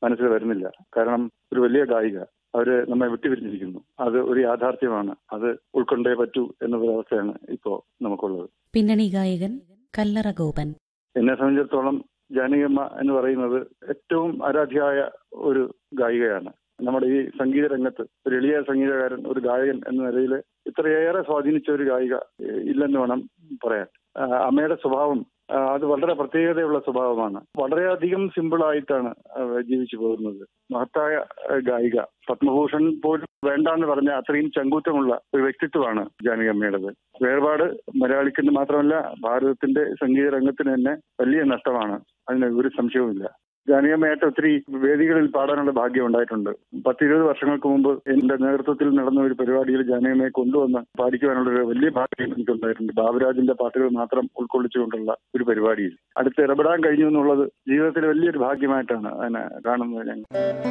മനസ്സിൽ വരുന്നില്ല കാരണം ഒരു വലിയ ഗായിക അവര് നമ്മെ വിട്ടുപിരിഞ്ഞിരിക്കുന്നു അത് ഒരു യാഥാർത്ഥ്യമാണ് അത് ഉൾക്കൊണ്ടേ പറ്റൂ എന്നൊരവസ്ഥയാണ് ഇപ്പോ നമുക്കുള്ളത് പിന്നണി ഗായകൻ കല്ലറ ഗോപൻ എന്നെ സംബന്ധിച്ചിടത്തോളം ജാനകിയമ്മ എന്ന് പറയുന്നത് ഏറ്റവും ആരാധ്യയായ ഒരു ഗായികയാണ് നമ്മുടെ ഈ സംഗീത രംഗത്ത് ഒരു എളിയ സംഗീതകാരൻ ഒരു ഗായകൻ എന്ന നിലയിൽ ഇത്രയേറെ സ്വാധീനിച്ച ഒരു ഗായിക ഏഹ്, ഇല്ലെന്ന് വേണം പറയാൻ ആ, അമ്മയുടെ സ്വഭാവം ആ, അത് വളരെ പ്രത്യേകതയുള്ള സ്വഭാവമാണ് വളരെയധികം സിമ്പിളായിട്ടാണ് അവർ ജീവിച്ചു പോകുന്നത് മഹത്തായ ആ, ഗായിക പത്മഭൂഷൺ പോലും വേണ്ടാന്ന് പറഞ്ഞ അത്രയും ചങ്കൂറ്റമുള്ള ഒരു വ്യക്തിത്വമാണ് ജാനകി അമ്മയുടേത് വേർപാട് മലയാളിക്ക് മാത്രമല്ല ഭാരതത്തിന്റെ സംഗീത രംഗത്തിന് തന്നെ വലിയ നഷ്ടമാണ് അതിന് ഒരു സംശയവുമില്ല ജാനകിയമ്മയായിട്ട് ഒത്തിരി വേദികളിൽ പാടാനുള്ള ഭാഗ്യം ഉണ്ടായിട്ടുണ്ട് പത്തിരുപത് വർഷങ്ങൾക്ക് മുമ്പ് എന്റെ നേതൃത്വത്തിൽ നടന്ന ഒരു പരിപാടിയിൽ ജാനകിയമ്മയെ കൊണ്ടുവന്ന് പാടിക്കുവാനുള്ള ഒരു വലിയ ഭാഗ്യം എനിക്കുണ്ടായിട്ടുണ്ട് ബാബുരാജിന്റെ പാട്ടുകൾ മാത്രം ഉൾക്കൊള്ളിച്ചുകൊണ്ടുള്ള ഒരു പരിപാടിയിൽ അടുത്ത് ഇടപെടാൻ കഴിഞ്ഞു എന്നുള്ളത് ജീവിതത്തിലെ വലിയൊരു ഭാഗ്യമായിട്ടാണ് അതിനെ കാണുന്നത് ഞങ്ങൾ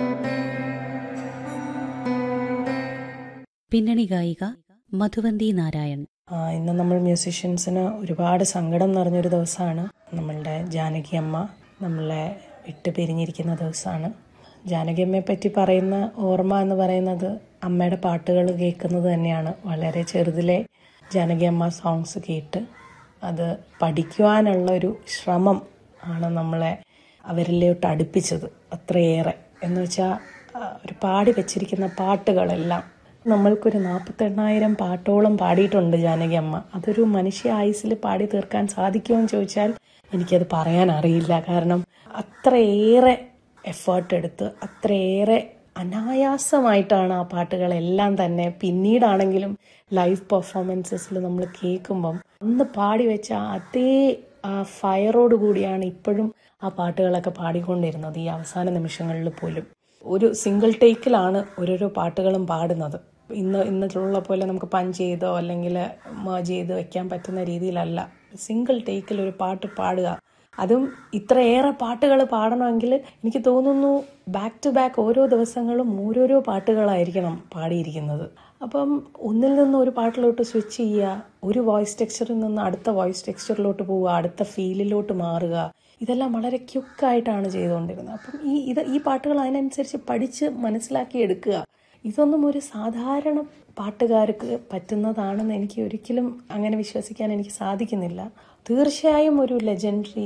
പിന്നണി ഗായിക മധുവന്തി നാരായൺ ആ, ഇന്ന് നമ്മൾ മ്യൂസീഷ്യൻസിന് ഒരുപാട് സങ്കടം നിറഞ്ഞൊരു ദിവസമാണ് നമ്മളുടെ ജാനകി അമ്മ നമ്മളെ വിട്ട് പിരിഞ്ഞിരിക്കുന്ന ദിവസമാണ് ജാനകി അമ്മയെ പറ്റി പറയുന്ന ഓർമ്മ എന്ന് പറയുന്നത് അമ്മയുടെ പാട്ടുകൾ കേൾക്കുന്നത് തന്നെയാണ് വളരെ ചെറുതിലെ ജാനകി അമ്മ സോങ്സ് കേട്ട് അത് പഠിക്കുവാനുള്ള ഒരു ശ്രമം ആണ് നമ്മളെ അവരിലോട്ട് അടുപ്പിച്ചത് അത്രയേറെ എന്ന് വെച്ചാൽ ഒരു പാടി വെച്ചിരിക്കുന്ന പാട്ടുകളെല്ലാം നമ്മൾക്കൊരു നാൽപ്പത്തെണ്ണായിരം പാട്ടോളം പാടിയിട്ടുണ്ട് ജാനകി അമ്മ അതൊരു മനുഷ്യ ആയുസിൽ പാടി തീർക്കാൻ സാധിക്കുമോ എന്ന് ചോദിച്ചാൽ എനിക്കത് പറയാൻ അറിയില്ല കാരണം അത്രയേറെ എഫേർട്ട് എടുത്ത് അത്രയേറെ അനായാസമായിട്ടാണ് ആ പാട്ടുകളെല്ലാം തന്നെ പിന്നീടാണെങ്കിലും ലൈവ് പെർഫോമൻസസിൽ നമ്മൾ കേൾക്കുമ്പം അന്ന് പാടി വെച്ച അതേ ആ ഫയറോട് കൂടിയാണ് ഇപ്പോഴും ആ പാട്ടുകളൊക്കെ പാടിക്കൊണ്ടിരുന്നത് ഈ അവസാന നിമിഷങ്ങളിൽ പോലും ഒരു സിംഗിൾ ടേക്കിലാണ് ഓരോരോ പാട്ടുകളും പാടുന്നത് ഇന്ന് ഇന്നത്തുള്ള പോലെ നമുക്ക് പഞ്ച് ചെയ്തോ അല്ലെങ്കിൽ മേജ് ചെയ്ത് വെക്കാൻ പറ്റുന്ന രീതിയിലല്ല സിംഗിൾ ടേക്കിൽ ഒരു പാട്ട് പാടുക അതും ഇത്രയേറെ പാട്ടുകൾ പാടണമെങ്കിൽ എനിക്ക് തോന്നുന്നു ബാക്ക് ടു ബാക്ക് ഓരോ ദിവസങ്ങളും ഓരോരോ പാട്ടുകളായിരിക്കണം പാടിയിരിക്കുന്നത് അപ്പം ഒന്നിൽ നിന്ന് ഒരു പാട്ടിലോട്ട് സ്വിച്ച് ചെയ്യുക ഒരു വോയിസ് ടെക്സ്ചറിൽ നിന്ന് അടുത്ത വോയിസ് ടെക്സ്ചറിലോട്ട് പോവുക അടുത്ത ഫീലിലോട്ട് മാറുക ഇതെല്ലാം വളരെ ക്യുക്കായിട്ടാണ് ചെയ്തുകൊണ്ടിരുന്നത് അപ്പം ഈ ഇത് ഈ പാട്ടുകൾ അതിനനുസരിച്ച് പഠിച്ച് മനസ്സിലാക്കി എടുക്കുക ഇതൊന്നും ഒരു സാധാരണ പാട്ടുകാർക്ക് പറ്റുന്നതാണെന്ന് എനിക്ക് ഒരിക്കലും അങ്ങനെ വിശ്വസിക്കാൻ എനിക്ക് സാധിക്കുന്നില്ല തീർച്ചയായും ഒരു ലെജൻഡറി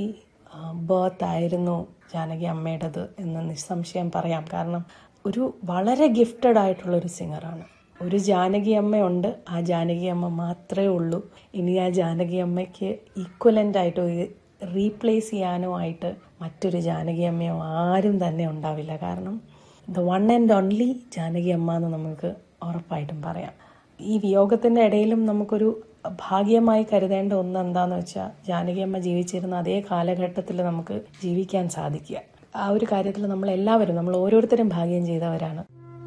ബർത്ത് ആയിരുന്നു ജാനകി അമ്മയുടേത് എന്ന് നിസ്സംശയം പറയാം കാരണം ഒരു വളരെ ഗിഫ്റ്റഡ് ആയിട്ടുള്ള ഒരു സിംഗറാണ് ഒരു ജാനകി അമ്മയുണ്ട് ആ ജാനകി അമ്മ മാത്രമേ ഉള്ളൂ ഇനി ആ ജാനകി അമ്മയ്ക്ക് ഈക്വലൻ്റ് ആയിട്ട് റീപ്ലേസ് ചെയ്യാനോ ആയിട്ട് മറ്റൊരു ജാനകി അമ്മയോ ആരും തന്നെ ഉണ്ടാവില്ല കാരണം the one and only Janaki അമ്മ എന്ന് നമുക്ക് ഉറപ്പായിട്ടും പറയാം ഈ വിയോഗത്തിൻ്റെ ഇടയിലും നമുക്കൊരു ഭാഗ്യമായി കരുതേണ്ട ഒന്ന് എന്താന്ന് വെച്ചാൽ ജാനകി അമ്മ ജീവിച്ചിരുന്ന അതേ കാലഘട്ടത്തിൽ നമുക്ക് ജീവിക്കാൻ സാധിക്കുക ആ ഒരു കാര്യത്തിൽ നമ്മൾ എല്ലാവരും നമ്മൾ ഓരോരുത്തരും ഭാഗ്യം ചെയ്തവരാണ്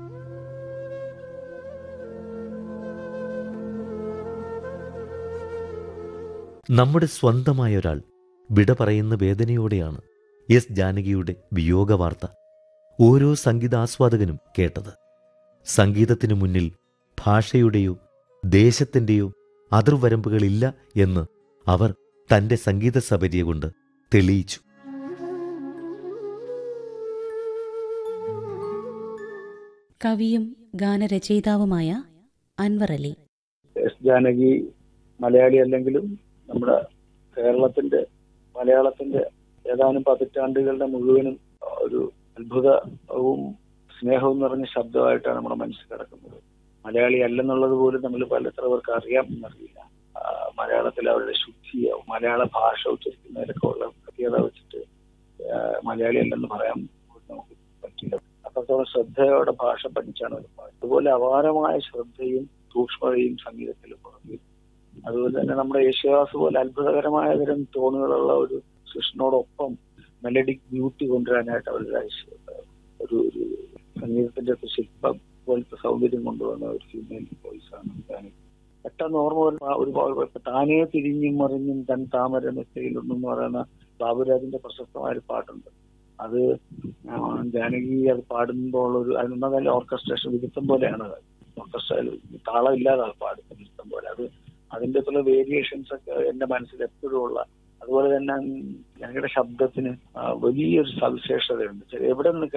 നമ്മുടെ സ്വന്തമായ ഒരാൾ വിട പറയുന്ന വേദനയോടെയാണ് എസ് ജാനകിയുടെ വിയോഗവാർത്ത ഓരോ സംഗീതാസ്വാദകനും കേട്ടത് സംഗീതത്തിനു മുന്നിൽ ഭാഷയുടെയോ ദേശത്തിൻ്റെയോ അതിർവരമ്പുകളില്ല എന്ന് അവർ തന്റെ സംഗീത സബരിയ കൊണ്ട് തെളിയിച്ചു കവിയും ഗാനരചയിതാവുമായ അൻവർ അലി എസ് ജാനകി മലയാളി അല്ലെങ്കിലും നമ്മുടെ കേരളത്തിന്റെ മലയാളത്തിന്റെ ഏതാനും പതിറ്റാണ്ടുകളുടെ മുഴുവനും ഒരു അത്ഭുതവും സ്നേഹവും നിറഞ്ഞ ശബ്ദമായിട്ടാണ് നമ്മുടെ മനസ്സിൽ കിടക്കുന്നത് മലയാളി അല്ലെന്നുള്ളത് പോലും നമ്മൾ പല എത്ര പേർക്ക് അറിയാം എന്നറിയില്ല ആ, മലയാളത്തിൽ അവരുടെ ശുദ്ധി മലയാള ഭാഷ ഉച്ചരിക്കുന്നതിലൊക്കെ ഉള്ള പ്രത്യേകത വെച്ചിട്ട് ആ, മലയാളി അല്ലെന്ന് പറയാൻ നമുക്ക് പറ്റില്ല അത്രത്തോളം ശ്രദ്ധയോടെ ഭാഷ പഠിച്ചാണ് അവർ പാടുന്നത് അതുപോലെ അപാരമായ ശ്രദ്ധയും സൂക്ഷ്മതയും സംഗീതത്തിൽ പുറത്തു അതുപോലെ തന്നെ നമ്മുടെ യേശുദാസ് പോലെ അത്ഭുതകരമായ തരം ടോണുകളുള്ള ഒരു കൃഷ്ണനോടൊപ്പം മെലഡിക് ബ്യൂട്ടി കൊണ്ടുവരാനായിട്ട് അവർ ഒരു ഒരു സംഗീതത്തിന്റെ ഒരു ശില്പം പോലത്തെ സൗന്ദര്യം കൊണ്ടുവന്ന ഒരു ഫീമെയിൽ വോയിസ് ആണ് ജാനകി. പെട്ടെന്ന് ഓർമ്മ വരുന്ന ആ ഒരു ഭാഗം ഇപ്പൊ താനേ തിരിഞ്ഞും മറിഞ്ഞും തൻ താമര മെത്തയിലുണ്ടെന്ന് പറയുന്ന ബാബുരാജിന്റെ പ്രശസ്തമായ ഒരു പാട്ടുണ്ട് അത് ആ, ജാനകി അത് പാടുമ്പോൾ ഒരു അതിനൊന്നും നല്ല ഓർക്കസ്ട്രേഷൻ വിരുദ്ധം പോലെയാണ് അത് ഓർക്കസ്ട്രയിൽ താളം ഇല്ലാതെ അത് പാടുന്നത് വിരുദ്ധം പോലെ അത് അതിന്റെ ചില വേരിയേഷൻസ് ഒക്കെ എന്റെ മനസ്സിൽ എപ്പോഴും ഉള്ള അതുപോലെ തന്നെ ഞങ്ങളുടെ ശബ്ദത്തിന് ആ, വലിയൊരു സവിശേഷതയുണ്ട് ചെ- എവിടെ നിന്ന്